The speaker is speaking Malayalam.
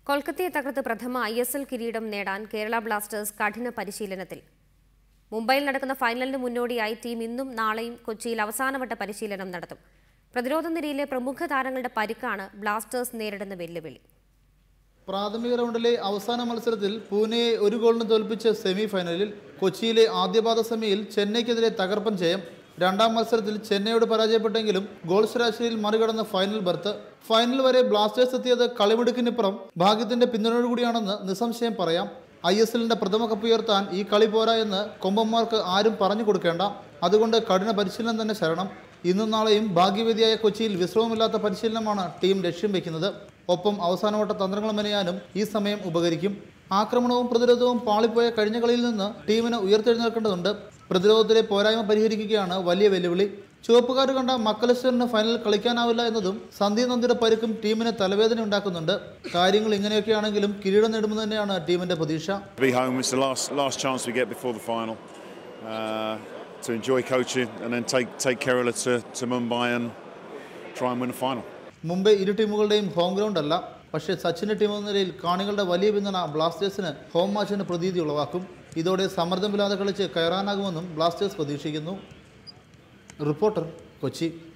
കൊൽക്കത്തയെ തകർത്ത് പ്രഥമ ഐ എസ് എൽ കിരീടം നേടാൻ കേരള ബ്ലാസ്റ്റേഴ്സ് കഠിന പരിശീലനത്തിൽ മുംബൈയിൽ നടക്കുന്ന ഫൈനലിന് മുന്നോടിയായി ടീം ഇന്നും നാളെയും കൊച്ചിയിൽ അവസാനവട്ട പരിശീലനം നടത്തും പ്രതിരോധ നിരയിലെ പ്രമുഖ താരങ്ങളുടെ പരിക്കാണ് ബ്ലാസ്റ്റേഴ്സ് നേരിടുന്ന വെല്ലുവിളി പ്രാഥമിക റൗണ്ടിലെ അവസാന മത്സരത്തിൽ പൂനെയെ ഒരു ഗോളിന് തോൽപ്പിച്ച് സെമി ഫൈനലിൽ കൊച്ചിയിലെ ആദ്യപാദ സെമിയിൽ ചെന്നൈക്കെതിരെ തകർപ്പൻ ജയം രണ്ടാം മത്സരത്തിൽ ചെന്നൈയോട് പരാജയപ്പെട്ടെങ്കിലും ഗോൾ ശരാശരിയിൽ മറികടന്ന ഫൈനൽ ബർത്ത് ഫൈനൽ വരെ ബ്ലാസ്റ്റേഴ്സ് എത്തിയത് കളിമിടുക്കിനിപ്പുറം ഭാഗ്യത്തിന്റെ പിന്തുണയോടുകൂടിയാണെന്ന് നിസ്സംശയം പറയാം ഐ എസ് എല്ലിന്റെ പ്രഥമ കപ്പ് ഉയർത്താൻ ഈ കളി പോരാ എന്ന് കൊമ്പന്മാർക്ക് ആരും പറഞ്ഞു കൊടുക്കേണ്ട അതുകൊണ്ട് കഠിന പരിശീലനം തന്നെ ശരണം ഇന്നും നാളെയും ഭാഗ്യവേദിയായ കൊച്ചിയിൽ വിശ്രമമില്ലാത്ത പരിശീലനമാണ് ടീം ലക്ഷ്യം വെക്കുന്നത് ഒപ്പം അവസാനവട്ട തന്ത്രങ്ങൾ മെനയാനും ഈ സമയം ഉപകരിക്കും ആക്രമണവും പ്രതിരോധവും പാളിപ്പോയ കഴിഞ്ഞ കളിയിൽ നിന്ന് ടീമിന് ഉയർത്തെഴുന്നേൽക്കേണ്ടതുണ്ട് പ്രതിരോധത്തിലെ പോരായ്മ പരിഹരിക്കുകയാണ് വലിയ വെല്ലുവിളി ചുവപ്പുകാർ കണ്ട മക്കലസ്റ്ററിന് ഫൈനൽ കളിക്കാനാവില്ല എന്നതും സന്ദീപ് നന്ദിയുടെ പരുക്കും ടീമിന് തലവേദന ഉണ്ടാക്കുന്നുണ്ട് കാര്യങ്ങൾ ഇങ്ങനെയൊക്കെയാണെങ്കിലും കിരീടം നേടുമെന്ന് തന്നെയാണ് ടീമിന്റെ പ്രതീക്ഷ be home. It's the last last chance we get before the final uh, to enjoy coaching and then take take Kerala to, to Mumbai and try and win the final. Mumbai ഇരു ടീമുകളുടെയും ഹോം ഗ്രൗണ്ട് അല്ല പക്ഷേ സച്ചിന്റെ ടീം എന്ന നിലയിൽ കാണികളുടെ വലിയ പിന്തുണ ബ്ലാസ്റ്റേഴ്സിന് ഹോം മാച്ചിന് പ്രതീതി ഉളവാക്കും ഇതോടെ സമ്മർദ്ദമില്ലാതെ കളിച്ച് കയറാനാകുമെന്നും ബ്ലാസ്റ്റേഴ്സ് പ്രതീക്ഷിക്കുന്നു റിപ്പോർട്ടർ കൊച്ചി